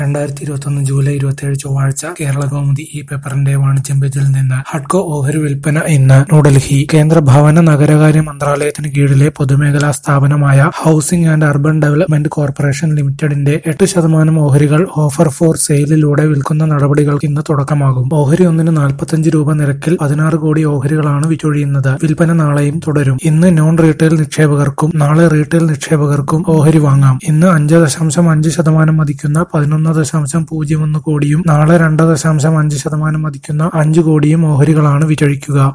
രണ്ടായിരത്തി ഇരുപത്തൊന്ന് ജൂലൈ ഇരുപത്തിയേഴ് ചൊവ്വാഴ്ച കേരളകൗമുദി ഈ പേപ്പറിന്റെ വാണിജ്യം പേജിൽ നിന്ന് ഹഡ്കോ ഓഹരി വിൽപ്പന ഇന്ന് ന്യൂഡൽഹി കേന്ദ്ര ഭവന നഗരകാര്യ മന്ത്രാലയത്തിന് കീഴിലെ പൊതുമേഖലാ സ്ഥാപനമായ housing and urban development corporation ലിമിറ്റഡിന്റെ എട്ട് ശതമാനം ഓഹരികൾ ഓഫർ ഫോർ സെയിലിലൂടെ വിൽക്കുന്ന നടപടികൾക്ക് ഇന്ന് തുടക്കമാകും ഓഹരി ഒന്നിന് നാൽപ്പത്തഞ്ച് രൂപ നിരക്കിൽ പതിനാറ് കോടി ഓഹരികളാണ് വിറ്റൊഴിയുന്നത് വിൽപ്പന നാളെയും തുടരും ഇന്ന് നോൺ റീറ്റെയിൽ നിക്ഷേപകർക്കും നാളെ റീറ്റെയിൽ നിക്ഷേപകർക്കും ഓഹരി വാങ്ങാം ഇന്ന് അഞ്ച് ദശാംശം അഞ്ച് ശതമാനം മതിക്കുന്ന പതിനൊന്ന് ദശാംശം പൂജ്യം ഒന്ന് കോടിയും നാളെ രണ്ട് ദശാംശം അഞ്ച് ശതമാനം മതിക്കുന്ന അഞ്ച് കോടിയും ഓഹരികളാണ് വിറ്റഴിക്കുക